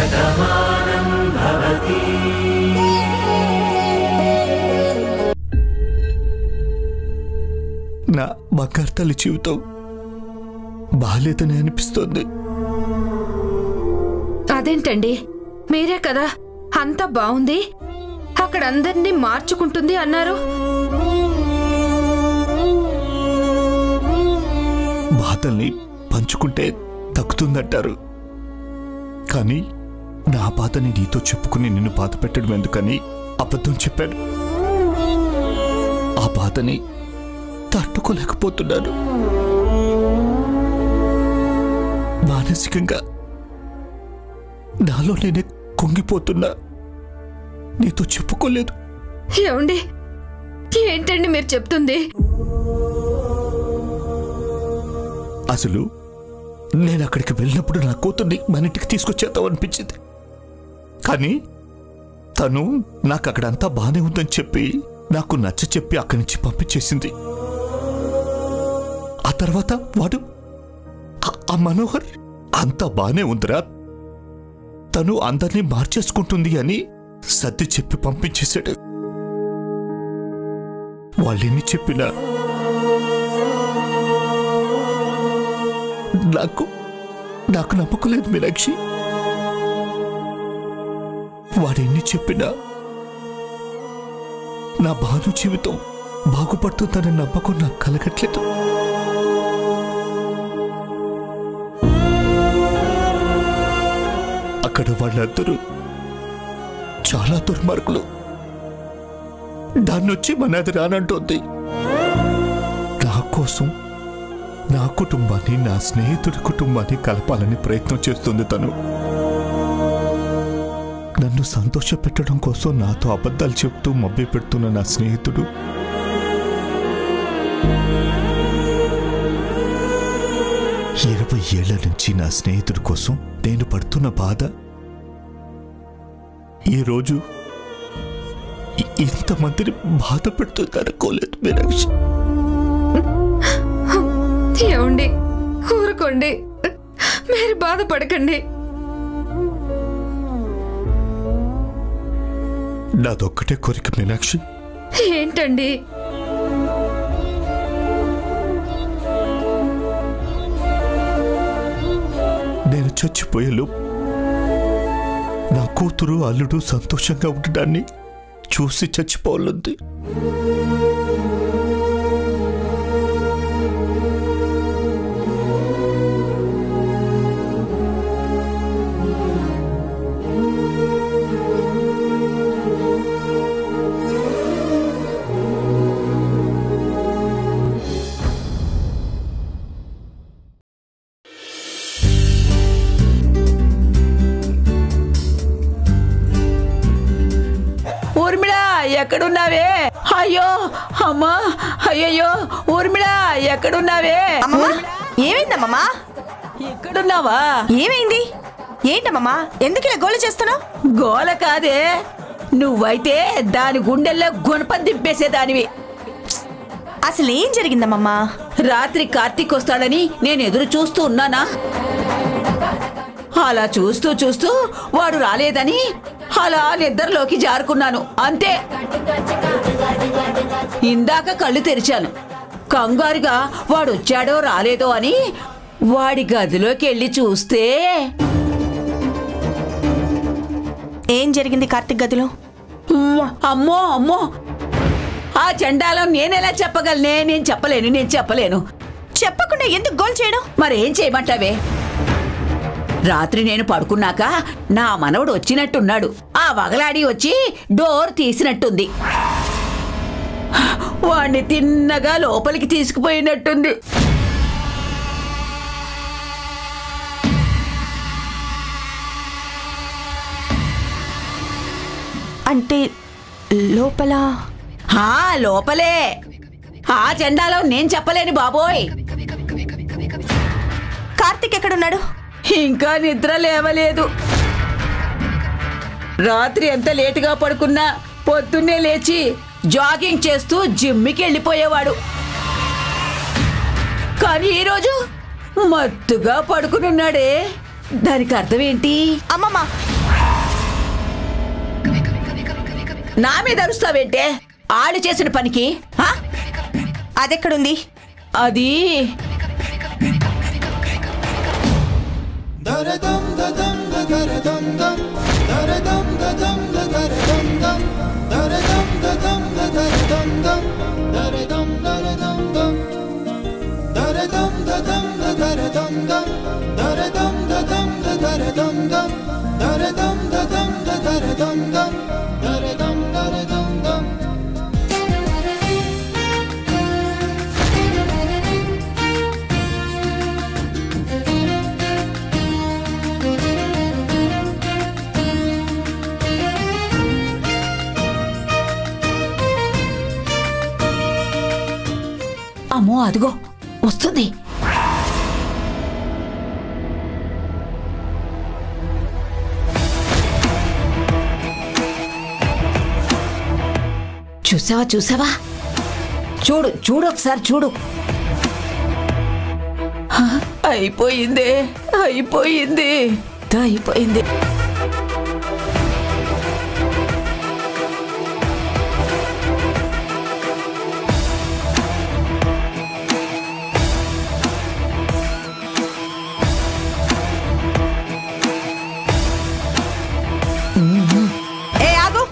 నా బంగారు తల్లి జీవితం బాలేదని అనిపిస్తోంది అదేంటండి మీరే కదా అంతా బాగుంది అక్కడ అందరినీ మార్చుకుంటుంది అన్నారు బాధల్ని పంచుకుంటే తగ్గుతుందంటారు కానీ నా బాధని నీతో చెప్పుకుని నిన్ను బాధ పెట్టడం ఎందుకని అబద్ధం చెప్పాను ఆ బాధని తట్టుకోలేకపోతున్నాను మానసికంగా నాలో నేనే కుంగిపోతున్నా నీతో చెప్పుకోలేదు ఏమండి ఏంటండి మీరు చెప్తుంది అసలు నేను అక్కడికి వెళ్ళినప్పుడు నా కూతుర్ని మన ఇంటికి తీసుకొచ్చేద్దాం అనిపించింది కానీ తను నాకు అక్కడంతా బానే ఉందని చెప్పి నాకు నచ్చ చెప్పి అక్కడి నుంచి పంపించేసింది ఆ తర్వాత వాడు ఆ- ఆ మనోహర్ అంతా బానే ఉందిరా తను అందరినీ మార్చేసుకుంటుంది అని సర్ది చెప్పి పంపించేశాడు వాళ్ళెన్ని చెప్పినా నాకు నాకు నమ్మకం లేదు మీనాక్షి వాడెన్ని చెప్పినా నా భాను జీవితం బాగుపడుతుందనే నమ్మకం నాకు కలగట్లేదు అక్కడ వాళ్ళందరూ చాలా దుర్మార్గులు దాన్నొచ్చి మనది రానంటోంది నా కోసం నా కుటుంబాన్ని నా స్నేహితుడి కుటుంబాన్ని కలపాలని ప్రయత్నం చేస్తుంది తను నన్ను సంతోష పెట్టడం కోసం నాతో అబద్ధాలు చెప్తూ మభ్య పెడుతున్న నా స్నేహితుడు ఇరవై ఏళ్ల నుంచి నా స్నేహితుడి కోసం నేను పడుతున్న బాధ ఈరోజు ఇ- ఇంతమందిని బాధ పెడుతుంది అనుకోలేదు మీనాక్షి ఏమండి ఊరుకోండి మీరు బాధపడకండి నాదొక్కటే కోరిక మీనాక్షి ఏంటండి నేను చచ్చిపోయేలు నా కూతురు అల్లుడు సంతోషంగా ఉండడాన్ని చూసి చచ్చిపోవాలంది ఊర్మిళా ఎక్కడున్నావే అయ్యో అమ్మా అయ్యయ్యో ఊర్మిళా ఎక్కడున్నావే అమ్మమ్మా ఏమైందమ్మమ్మా ఎక్కడున్నావా ఏమైంది ఏంటమ్మమ్మా ఎందుకు ఇలా గోల చేస్తున్నావు గోల కాదే నువ్వైతే దాని గుండెల్లో గుణపం దింపేసేదానివి అసలు ఏం జరిగిందమ్మమ్మా రాత్రి కార్తీక్ వస్తాడని నేను ఎదురు చూస్తూ ఉన్నానా అలా చూస్తూ చూస్తూ వాడు రాలేదని అలా నిద్రలోకి జారుకున్నాను అంతే ఇందాక కళ్ళు తెరిచాను కంగారుగా వాడు వచ్చాడో రాలేదో అని వాడి గదిలోకి వెళ్ళి చూస్తే ఏం జరిగింది కార్తిక్ గదిలో ఉమ్మ, అమ్మో అమ్మో ఆ చండాలం నేనెలా చెప్పగలనే నేను చెప్పలేను నేను చెప్పలేను చెప్పకుండా ఎందుకు గోల్ చేయడం మరేం చేయమంటావే రాత్రి నేను పడుకున్నాక నా మనవడు వచ్చినట్టున్నాడు ఆ వగలాడి వచ్చి డోర్ తీసినట్టుంది వాణ్ణి తిన్నగా లోపలికి తీసుకుపోయినట్టుంది అంటే లోపల ఆ లోపలే ఆ చండాలం నేను చెప్పలేను బాబోయ్ కార్తిక్ ఎక్కడున్నాడు ఇంకా నిద్ర లేవలేదు రాత్రి ఎంత లేటుగా పడుకున్నా పొద్దున్నే లేచి జాగింగ్ చేస్తూ జిమ్మికి వెళ్ళిపోయేవాడు కానీ ఈరోజు మత్తుగా పడుకునున్నాడే దానికి అర్థం ఏంటి అమ్మమ్మ నా మీద అరుస్తావేంటే ఆళ్ళు చేసిన పనికి ఆ? అదెక్కడుంది అది అమ్మో అదిగో వస్తుంది చూసావా చూసావా చూడు చూడు ఒకసారి చూడు హ, అయిపోయిందే అయిపోయింది దా, అయిపోయింది ఏ ఆగు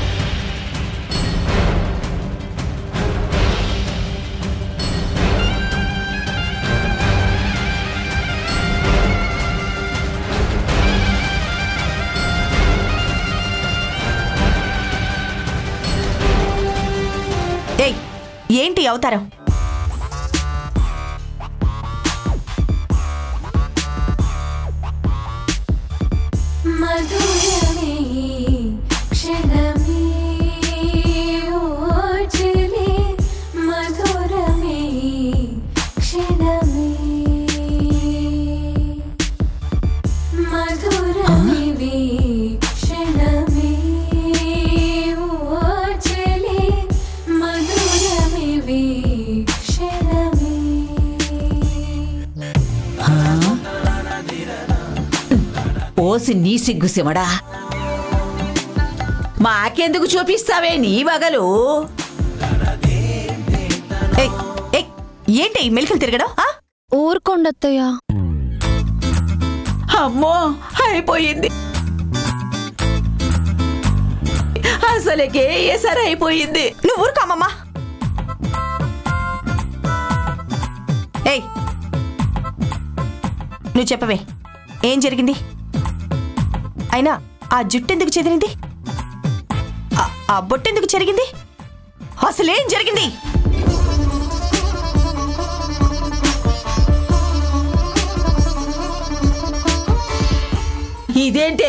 ఏయ్ ఏంటి అవతారం మధురమే క్షణమే ఓచలే మధురమే క్షణమే మధురమే క్షణమే ఓచలే మధురమే క్షణమే ఓసి నీ సిగ్గు సిమడా మాకెందుకు చూపిస్తావే నీ వగలు ఏయ్ ఏయ్ ఏంటి ఈ మెలికలు తిరగడం ఆ? ఊరుకోండత్తయ్యా అమ్మో అయిపోయింది అసలుకే ఏసారి అయిపోయింది నువ్వు ఊరుకో అమ్మమ్మా ఏయ్ నువ్వు చెప్పవే ఏం జరిగింది అయినా ఆ జుట్టు ఎందుకు చెదిరింది ఆ- ఆ బొట్టెందుకు చెరిగింది అసలేం జరిగింది ఇదేంటే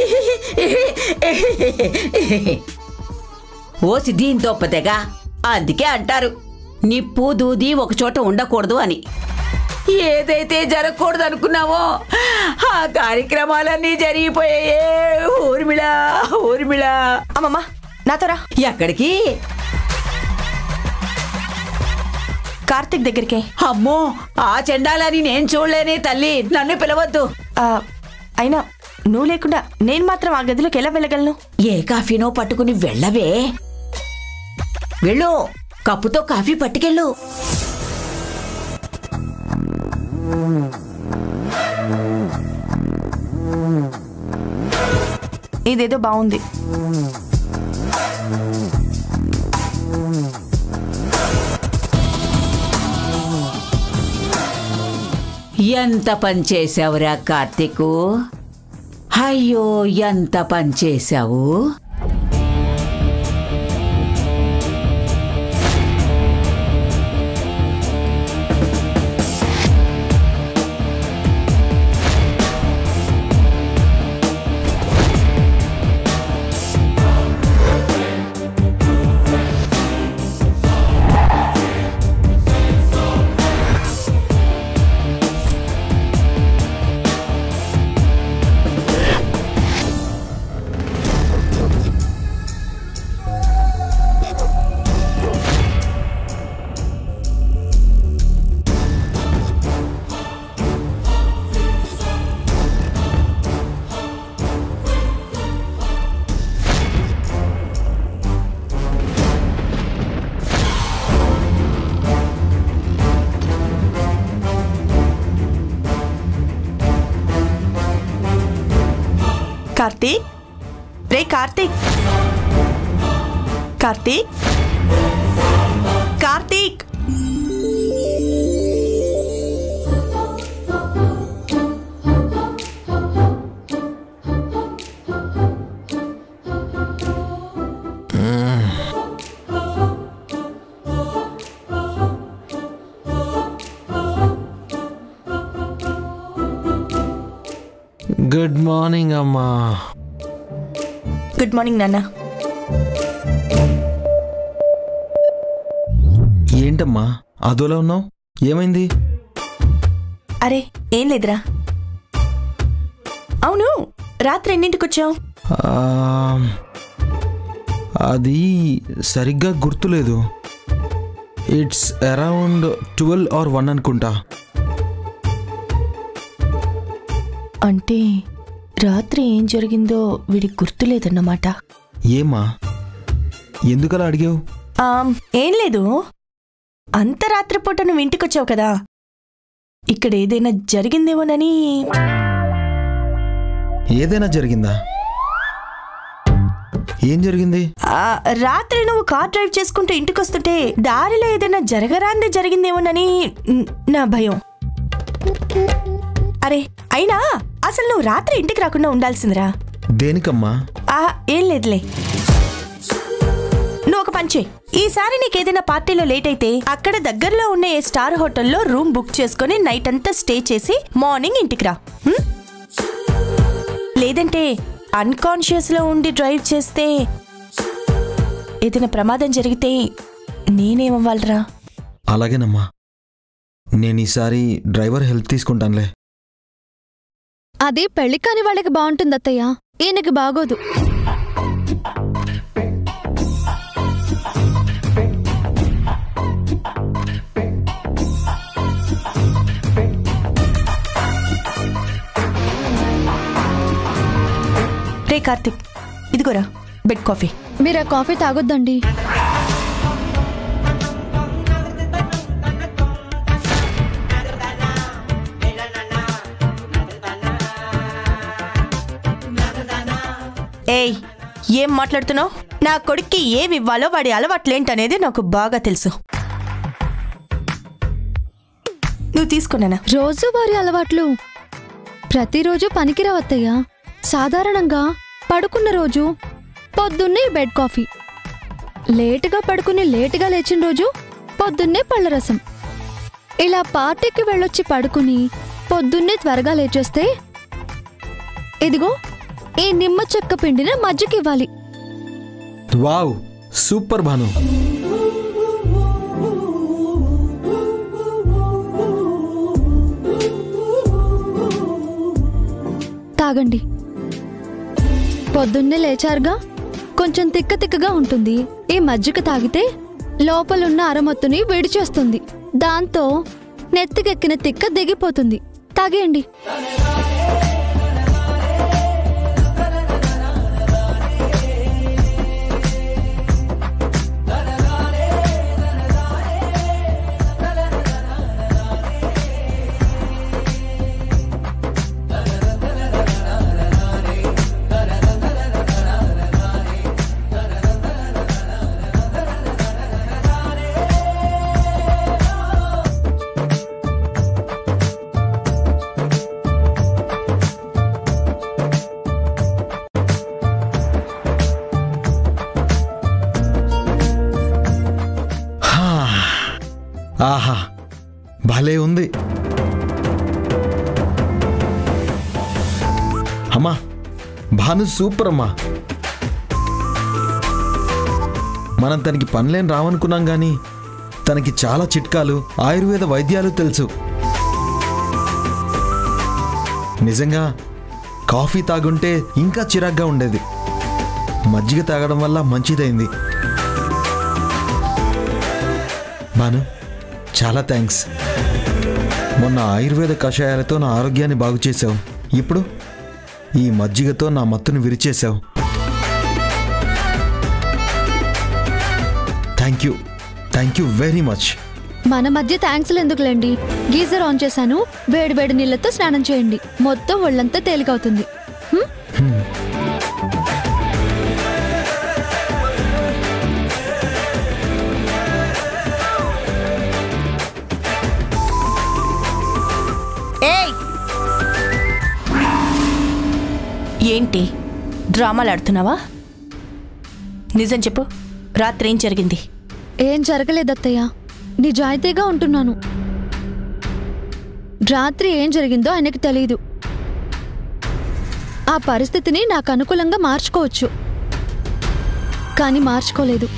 ఓసి దీంతో పెద్దగా అందుకే అంటారు నిప్పు దూది ఒక చోట ఉండకూడదు అని ఏదైతే జరగకూడదు అనుకున్నామో ఆ కార్యక్రమాలన్నీ జరిగిపోయాయే ఊర్మిళ ఊర్మిళ అమ్మమ్మా నాతో రా ఎక్కడికి కార్తిక్ దగ్గరికే అమ్మో ఆ చెండాలని నేను చూడలేనే తల్లి నన్ను పిలవద్దు ఆ, అయినా నువ్వు లేకుండా నేను మాత్రం ఆ గదిలోకి ఎలా వెళ్ళగలను ఏ కాఫీనో పట్టుకుని వెళ్ళవే వెళ్ళు కప్పుతో కాఫీ పట్టుకెళ్ళు ఇదేదో బాగుంది ఎంత పని చేశావురా కార్తీకు అయ్యో ఎంత పని చేశావు కార్తీక్ రే కార్తీక్ కార్తీక్ కార్తీక్ గుడ్ మార్నింగ్ అమ్మా గుడ్ మార్నింగ్ నాన్న ఏంటమ్మా అదోలా ఉన్నావు ఏమైంది అరే ఏం లేదురా అవును రాత్రి ఎన్నింటికి వచ్చావు ఆ, అది సరిగ్గా గుర్తులేదు it's around twelve or one అనుకుంటా అంటే రాత్రి ఏం జరిగిందో వీడికి గుర్తులేదన్నమాట ఏమా ఎందుకలా అడిగావు ఆమ్, ఏం లేదు అంత రాత్రిపూట నువ్వు ఇంటికి వచ్చావు కదా ఇక్కడ ఏదైనా జరిగిందేమోనని ఏదైనా జరిగిందా ఏం జరిగింది ఆ, రాత్రి నువ్వు కార్ డ్రైవ్ చేసుకుంటూ ఇంటికి వస్తుంటే దారిలో ఏదైనా జరగరాంది జరిగిందేమోనని న్- నా భయం అరే అయినా అసలు నువ్వు రాత్రి ఇంటికి రాకుండా ఉండాల్సిందిరా దేనికమ్మా ఆ ఏం లేదులే నువ్వు ఒక పని చేయి ఈసారి నీకేదైనా పార్టీలో లేట్ అయితే అక్కడ దగ్గరలో ఉన్న ఏ స్టార్ హోటల్లో రూమ్ బుక్ చేసుకొని నైట్ అంతా స్టే చేసి మార్నింగ్ ఇంటికి రా హ్మ్? లేదంటే అన్కాన్షియస్ లో ఉండి డ్రైవ్ చేస్తే ఏదైనా ప్రమాదం జరిగితే నేనేమవ్వాలరా అలాగేనమ్మా నేను ఈసారి డ్రైవర్ హెల్ప్ తీసుకుంటానులే అది పెళ్లి కాని వాళ్ళకి బాగుంటుంది అత్తయ్య ఈయనకి బాగోదు రే కార్తిక్ ఇదిగోరా బెడ్ కాఫీ మీరు ఆ కాఫీ తాగొద్దండి ఏయ్ ఏం మాట్లాడుతున్నావు నా కొడుక్కి ఏమి ఇవ్వాలో వాడి అలవాట్లేంటనేది నాకు బాగా తెలుసు నువ్వు తీసుకున్నానా రోజువారీ అలవాట్లు ప్రతిరోజు పనికిరావత్తయ్య సాధారణంగా పడుకున్న రోజు పొద్దున్నే బెడ్ కాఫీ లేటుగా పడుకుని లేటుగా లేచిన రోజు పొద్దున్నే పళ్ళరసం ఇలా పార్టీకి వెళ్ళొచ్చి పడుకుని పొద్దున్నే త్వరగా లేచేస్తే ఇదిగో ఈ నిమ్మ చెక్క పిండిన మజ్జిగివ్వాలి వావ్ సూపర్ భాను తాగండి పొద్దున్నే లేచారుగా కొంచెం తిక్క తిక్కగా ఉంటుంది ఈ మజ్జిగ తాగితే లోపలున్న అరమత్తుని విడిచేస్తుంది దాంతో నెత్తికెక్కిన తిక్క దిగిపోతుంది తాగేయండి హా. ఆహా భలే ఉంది అమ్మా భాను సూపర్ అమ్మా మనం తనకి పనులేం రావనుకున్నాం కానీ తనకి చాలా చిట్కాలు ఆయుర్వేద వైద్యాలు తెలుసు నిజంగా కాఫీ తాగుంటే ఇంకా చిరాగ్గా ఉండేది మజ్జిగ తాగడం వల్ల మంచిదైంది భాను చాలా థ్యాంక్స్ మొన్న ఆయుర్వేద కషాయాలతో నా ఆరోగ్యాన్ని బాగు చేశావు ఇప్పుడు ఈ మజ్జిగతో నా మత్తును విరిచేశావు thank you thank you very much మన మధ్య థ్యాంక్స్లు ఎందుకులేండి గీజర్ ఆన్ చేశాను వేడి వేడి నీళ్ళతో స్నానం చేయండి మొత్తం ఒళ్ళంతా తేలికవుతుంది హ్మ్? ఏంటి డ్రామాలు ఆడుతున్నావా నిజం చెప్పు రాత్రి ఏం జరిగింది ఏం జరగలేదత్తయ్య నిజాయితీగా ఉంటున్నాను రాత్రి ఏం జరిగిందో ఆయనకి తెలీదు ఆ పరిస్థితిని నాకు అనుకూలంగా మార్చుకోవచ్చు కానీ మార్చుకోలేదు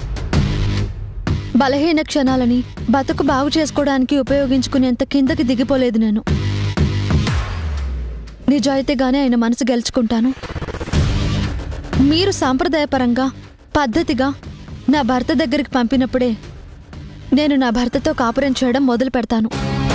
బలహీన క్షణాలని బతుకు బాగు చేసుకోవడానికి ఉపయోగించుకునేంత కిందకి దిగిపోలేదు నేను నిజాయితీగానే ఆయన మనసు గెలుచుకుంటాను మీరు సాంప్రదాయపరంగా పద్ధతిగా నా భర్త దగ్గరికి పంపినప్పుడే నేను నా భర్తతో కాపురం చేయడం మొదలు పెడతాను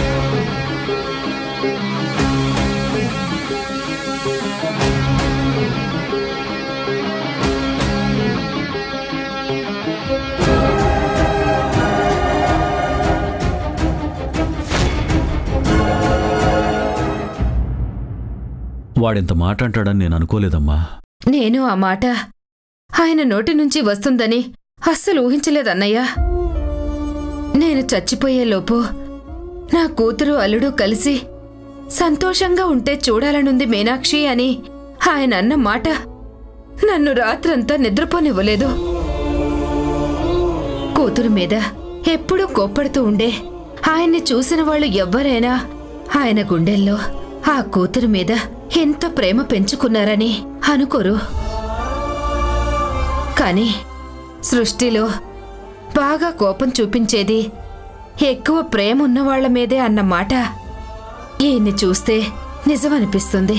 వాడింత మాట అంటాడని నేను అనుకోలేదమ్మా నేను ఆ మాట ఆయన నోటి నుంచి వస్తుందని అస్సలు ఊహించలేదన్నయ్యా నేను చచ్చిపోయేలోపు నా కూతురు అల్లుడు కలిసి సంతోషంగా ఉంటే చూడాలనుంది మీనాక్షి అని ఆయన అన్న మాట నన్ను రాత్రంతా నిద్రపోనివ్వలేదు కూతురు మీద ఎప్పుడూ కోప్పడుతూ ఉండే ఆయన్ని చూసిన వాళ్ళు ఎవ్వరైనా ఆయన గుండెల్లో ఆ కూతురు మీద ఎంత ప్రేమ పెంచుకున్నారని అనుకోరు కానీ సృష్టిలో బాగా కోపం చూపించేది ఎక్కువ ప్రేమ ఉన్నవాళ్ల మీదే అన్న మాట ఈయన్ని చూస్తే నిజమనిపిస్తుంది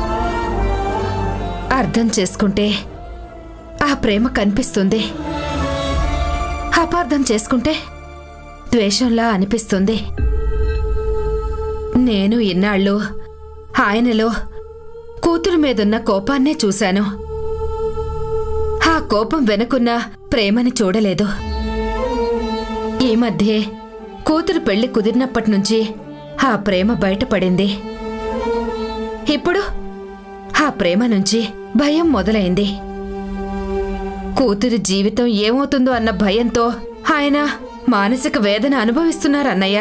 అర్థం చేసుకుంటే ఆ ప్రేమ కనిపిస్తుంది అపార్థం చేసుకుంటే ద్వేషంలా అనిపిస్తుంది నేను ఇన్నాళ్ళు ఆయనలో కూతురు మీదున్న కోపాన్నే చూశాను ఆ కోపం వెనుకున్న ప్రేమని చూడలేదు ఈ మధ్యే కూతురు పెళ్లి కుదిరినప్పటి నుంచి ఆ ప్రేమ బయటపడింది ఇప్పుడు ఆ ప్రేమ నుంచి భయం మొదలైంది కూతురి జీవితం ఏమవుతుందో అన్న భయంతో ఆయన మానసిక వేదన అనుభవిస్తున్నారన్నయ్య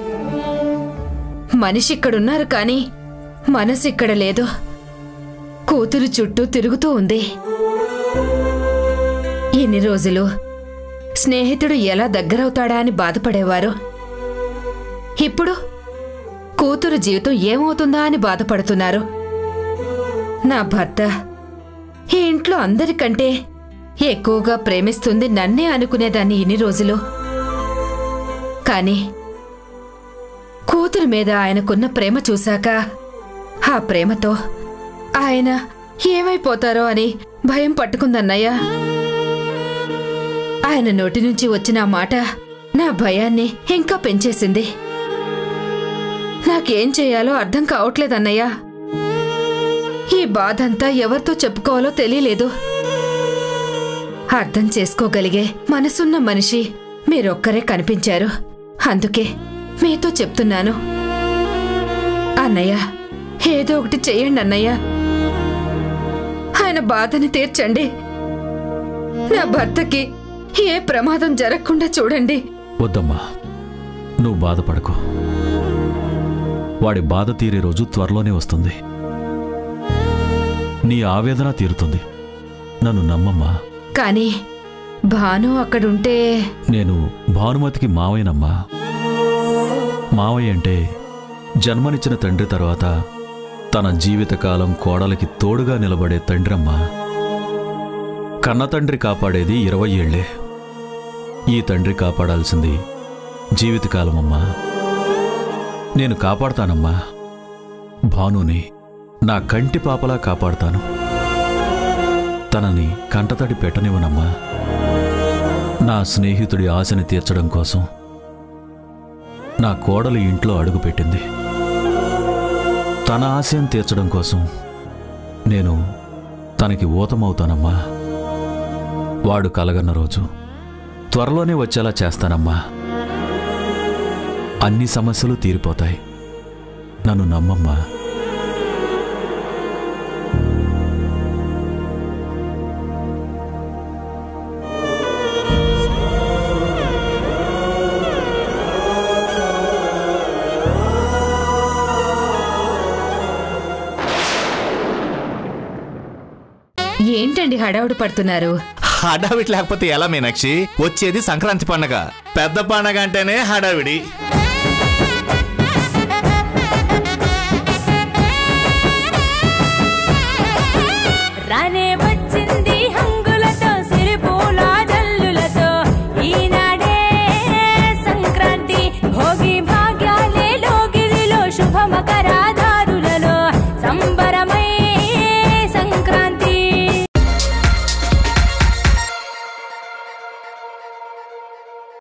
మనిషి ఇక్కడున్నారు కానీ మనసు ఇక్కడ లేదు కూతురు చుట్టూ తిరుగుతూ ఉంది ఇన్ని రోజులు స్నేహితుడు ఎలా దగ్గరవుతాడా అని బాధపడేవారు ఇప్పుడు కూతురు జీవితం ఏమవుతుందా అని బాధపడుతున్నారు నా భర్త ఈ ఇంట్లో అందరికంటే ఎక్కువగా ప్రేమిస్తుంది నన్నే అనుకునేదాన్ని ఇన్ని రోజులు కానీ కూతురు మీద ఆయనకున్న ప్రేమ చూశాక ఆ ప్రేమతో ఆయన ఏమైపోతారో అని భయం పట్టుకుందన్నయ్య ఆయన నోటి నుంచి వచ్చిన ఆ మాట నా భయాన్ని ఇంకా పెంచేసింది నాకేం చేయాలో అర్థం కావట్లేదన్నయ్య ఈ బాధంతా ఎవరితో చెప్పుకోవాలో తెలియలేదు అర్థం చేసుకోగలిగే మనసున్న మనిషి మీరొక్కరే కనిపించారు అందుకే మీతో చెప్తున్నాను అన్నయ్య ఏదో ఒకటి చెయ్యండి అన్నయ్య ఆయన బాధని తీర్చండి నా భర్తకి ఏ ప్రమాదం జరగకుండా చూడండి వద్దమ్మా నువ్వు బాధపడకు వాడి బాధ తీరే రోజు త్వరలోనే వస్తుంది నీ ఆవేదన తీరుతుంది నన్ను నమ్మమ్మా కానీ భాను అక్కడుంటే నేను భానుమతికి మావయ్యనమ్మా మావయ్య అంటే జన్మనిచ్చిన తండ్రి తర్వాత తన జీవితకాలం కోడలికి తోడుగా నిలబడే తండ్రమ్మా కన్న తండ్రి కాపాడేది ఇరవై ఏళ్లే ఈ తండ్రి కాపాడాల్సింది జీవితకాలమమ్మా నేను కాపాడతానమ్మా భానుని నా కంటి పాపలా కాపాడతాను తనని కంటతడి పెట్టనివ్వనమ్మా నా స్నేహితుడి ఆశని తీర్చడం కోసం నా కోడలు ఇంట్లో అడుగుపెట్టింది తన ఆశయం తీర్చడం కోసం నేను తనకి ఊతమవుతానమ్మా వాడు కలగన్న రోజు త్వరలోనే వచ్చేలా చేస్తానమ్మా అన్ని సమస్యలు తీరిపోతాయి నన్ను నమ్మమ్మా ఏంటండి హడావుడి పడుతున్నారు హడావిడి లేకపోతే ఎలా మీనాక్షి వచ్చేది సంక్రాంతి పండగ పెద్ద పండగ అంటేనే హడావిడి